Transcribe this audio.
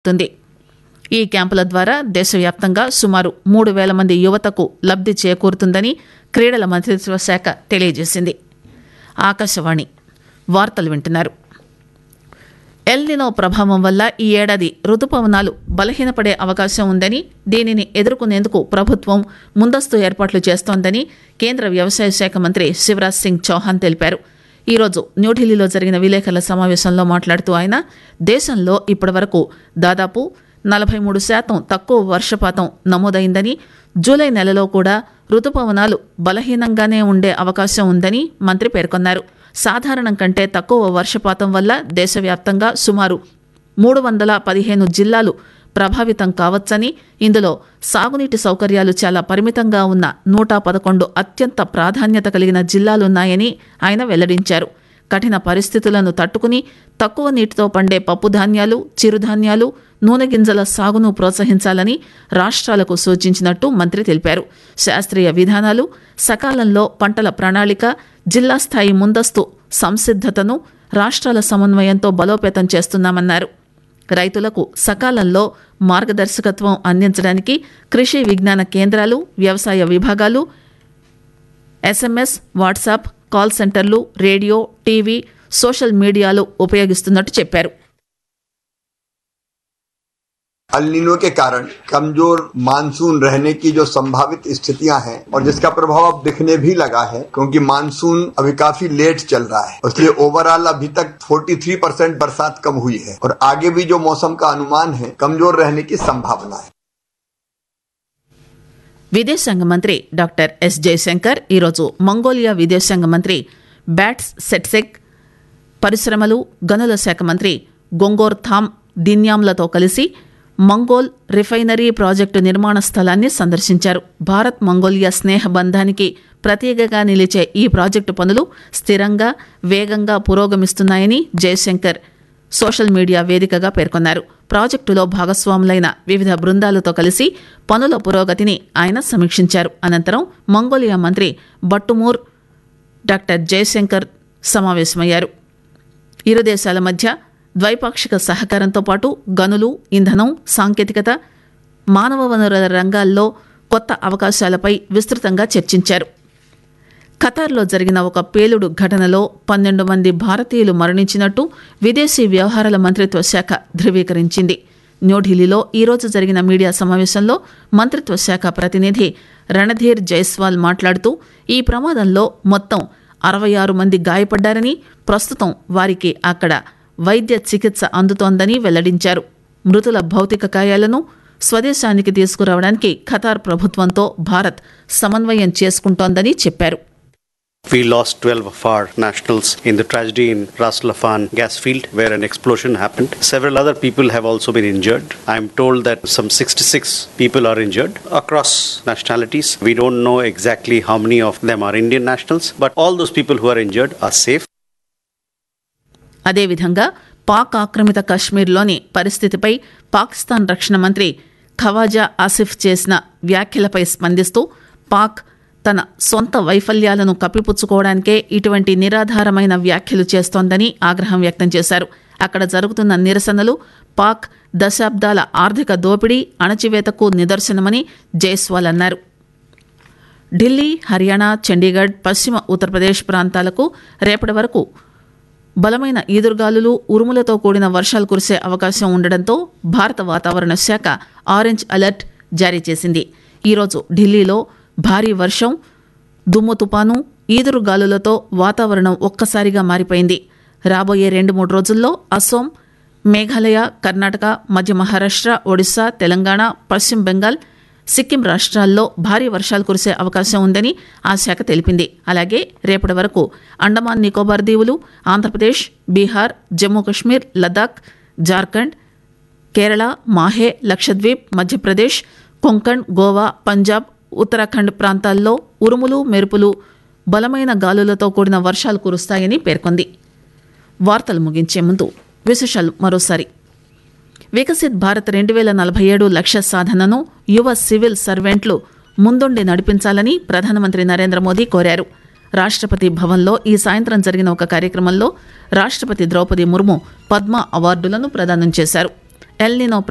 తుంది ఈ క్యాంపుల ద్వారా దేశవ్యాప్తంగా సుమారు మూడు వేల మంది యువతకు లబ్ది చేకూరుతుందని క్రీడల మంత్రిత్వ శాఖ తెలియజేసింది ఆకాశవాణి వార్తలు వింటున్నారు ఎల్నినో ప్రభావం వల్ల ఈ ఏడాది రుతుపవనాలు బలహీనపడే అవకాశం ఉందని దీనిని ఎదుర్కొనేందుకు ప్రభుత్వం ముందస్తు ఏర్పాట్లు చేస్తోందని కేంద్ర వ్యవసాయ శాఖ మంత్రి శివరాజ్ సింగ్ చౌహాన్ తెలిపారు ఈరోజు న్యూఢిల్లీలో జరిగిన విలేకరుల సమావేశంలో మాట్లాడుతూ ఆయన దేశంలో ఇప్పటివరకు దాదాపు నలభై మూడు శాతం తక్కువ వర్షపాతం నమోదైందని జూలై నెలలో కూడా రుతుపవనాలు బలహీనంగానే ఉండే అవకాశం ఉందని మంత్రి పేర్కొన్నారు సాధారణం కంటే తక్కువ వర్షపాతం వల్ల దేశవ్యాప్తంగా సుమారు మూడు వందల పదిహేను జిల్లాలు ప్రభావితం కావచ్చని ఇందులో సాగునీటి సౌకర్యాలు చాలా పరిమితంగా ఉన్న నూట పదకొండు అత్యంత ప్రాధాన్యత కలిగిన జిల్లాలున్నాయని ఆయన వెల్లడించారు కఠిన పరిస్థితులను తట్టుకుని తక్కువ నీటితో పండే పప్పుధాన్యాలు చిరుధాన్యాలు నూనె గింజల సాగును ప్రోత్సహించాలని రాష్ట్రాలకు సూచించినట్టు మంత్రి తెలిపారు శాస్త్రీయ విధానాలు సకాలంలో పంటల ప్రణాళిక జిల్లా స్థాయి ముందస్తు సంసిద్ధతను రాష్ట్రాల సమన్వయంతో బలోపేతం చేస్తున్నామన్నారు రైతులకు సకాలంలో మార్గదర్శకత్వం అందించడానికి కృషి విజ్ఞాన కేంద్రాలు వ్యవసాయ విభాగాలు ఎస్ఎంఎస్ వాట్సాప్ కాల్ సెంటర్లు రేడియో టీవీ సోషల్ మీడియాలు ఉపయోగిస్తున్నట్టు చెప్పారు अलिनो के कारण कमजोर मानसून रहने की जो संभावित स्थितियां हैं और जिसका प्रभाव अब दिखने भी लगा है क्योंकि मानसून अभी काफी लेट चल रहा है इसलिए ओवरऑल अभी तक 43 परसेंट बरसात कम हुई है और आगे भी जो मौसम का अनुमान है कमजोर रहने की संभावना है విదేశాంగ మంత్రి డాక్టర్ ఎస్ జయశంకర్ ఈరోజు మంగోలియా విదేశాంగ మంత్రి బ్యాట్స్ సెట్సెక్ పరిశ్రమలు గనుల శాఖ మంత్రి గొంగోర్ థామ్ దిన్యామ్లతో కలిసి మంగోల్ రిఫైనరీ ప్రాజెక్టు నిర్మాణ స్థలాన్ని సందర్శించారు భారత్ మంగోలియా స్నేహ బంధానికి ప్రతీకగా నిలిచే ఈ ప్రాజెక్టు పనులు స్థిరంగా వేగంగా పురోగమిస్తున్నాయని జయశంకర్ సోషల్ మీడియా వేదికగా పేర్కొన్నారు ప్రాజెక్టులో భాగస్వాములైన వివిధ బృందాలతో కలిసి పనుల పురోగతిని ఆయన సమీక్షించారు అనంతరం మంగోలియా మంత్రి బట్టుమూర్ డాక్టర్ జయశంకర్ సమావేశమయ్యారు ఇరు దేశాల మధ్య ద్వైపాక్షిక సహకారంతో పాటు గనులు ఇంధనం సాంకేతికత మానవ వనరుల రంగాల్లో కొత్త అవకాశాలపై విస్తృతంగా చర్చించారు ఖతార్లో జరిగిన ఒక పేలుడు ఘటనలో పన్నెండు మంది భారతీయులు మరణించినట్టు విదేశీ వ్యవహారాల మంత్రిత్వ శాఖ ధృవీకరించింది న్యూఢిల్లీలో ఈరోజు జరిగిన మీడియా సమావేశంలో మంత్రిత్వ శాఖ ప్రతినిధి రణధీర్ జైస్వాల్ మాట్లాడుతూ ఈ ప్రమాదంలో మొత్తం అరవై ఆరు మంది గాయపడ్డారని ప్రస్తుతం వారికి అక్కడ వైద్య చికిత్స అందుతోందని వెల్లడించారు మృతుల భౌతిక కాయాలను స్వదేశానికి తీసుకురావడానికి ఖతార్ ప్రభుత్వంతో భారత్ సమన్వయం చేసుకుంటోందని చెప్పారు We lost 12 of our nationals in the tragedy in Ras Laffan gas field where an explosion happened. Several other people have also been injured. I'm told that some 66 people are injured across nationalities. We don't know exactly how many of them are Indian nationals, but all those people who are injured are safe. అదేవిధంగా పాక్ ఆక్రమిత కశ్మీర్లోని పరిస్థితిపై పాకిస్తాన్ రక్షణ మంత్రి ఖవాజా ఆసిఫ్ చేసిన వ్యాఖ్యలపై స్పందిస్తూ పాక్ తన సొంత వైఫల్యాలను కప్పిపుచ్చుకోవడానికే ఇటువంటి నిరాధారమైన వ్యాఖ్యలు చేస్తోందని ఆగ్రహం వ్యక్తం చేశారు అక్కడ జరుగుతున్న నిరసనలు పాక్ దశాబ్దాల ఆర్థిక దోపిడీ అణచివేతకు నిదర్శనమని జైస్వాల్ అన్నారు ఢిల్లీ హర్యానా చండీగఢ్ పశ్చిమ ఉత్తరప్రదేశ్ ప్రాంతాలకు రేపటి వరకు బలమైన ఈదురుగాలులు ఉరుములతో కూడిన వర్షాలు కురిసే అవకాశం ఉండడంతో భారత వాతావరణ శాఖ ఆరెంజ్ అలర్ట్ జారీ చేసింది ఈరోజు ఢిల్లీలో భారీ వర్షం దుమ్ము తుపాను ఈదురుగాలులతో వాతావరణం ఒక్కసారిగా మారిపోయింది రాబోయే రెండు మూడు రోజుల్లో అసోం మేఘాలయ కర్ణాటక మధ్య మహారాష్ట్ర ఒడిశా తెలంగాణ పశ్చిమ బెంగాల్ సిక్కిం రాష్ట్రాల్లో భారీ వర్షాలు కురిసే అవకాశం ఉందని ఆ శాఖ తెలిపింది అలాగే రేపటి వరకు అండమాన్ నికోబార్ దీవులు ఆంధ్రప్రదేశ్ బీహార్ జమ్మూ కశ్మీర్ లద్దాఖ్ జార్ఖండ్ కేరళ మాహే లక్షద్వీప్ మధ్యప్రదేశ్ కొంకణ్ గోవా పంజాబ్ ఉత్తరాఖండ్ ప్రాంతాల్లో ఉరుములు మెరుపులు బలమైన గాలులతో కూడిన వర్షాలు కురుస్తాయని పేర్కొంది వార్తలు ముగించే ముందు విశేషాలు మరోసారి వికసిత్ భారత్ రెండు వేల నలభై ఏడు లక్ష్య సాధనను యువ సివిల్ సర్వెంట్లు ముందుండి నడిపించాలని ప్రధానమంత్రి నరేంద్ర మోదీ కోరారు రాష్ట్రపతి భవన్లో ఈ సాయంత్రం జరిగిన ఒక కార్యక్రమంలో రాష్ట్రపతి ద్రౌపది ముర్ము పద్మ అవార్డులను ప్రదానం చేశారు ఎల్నినో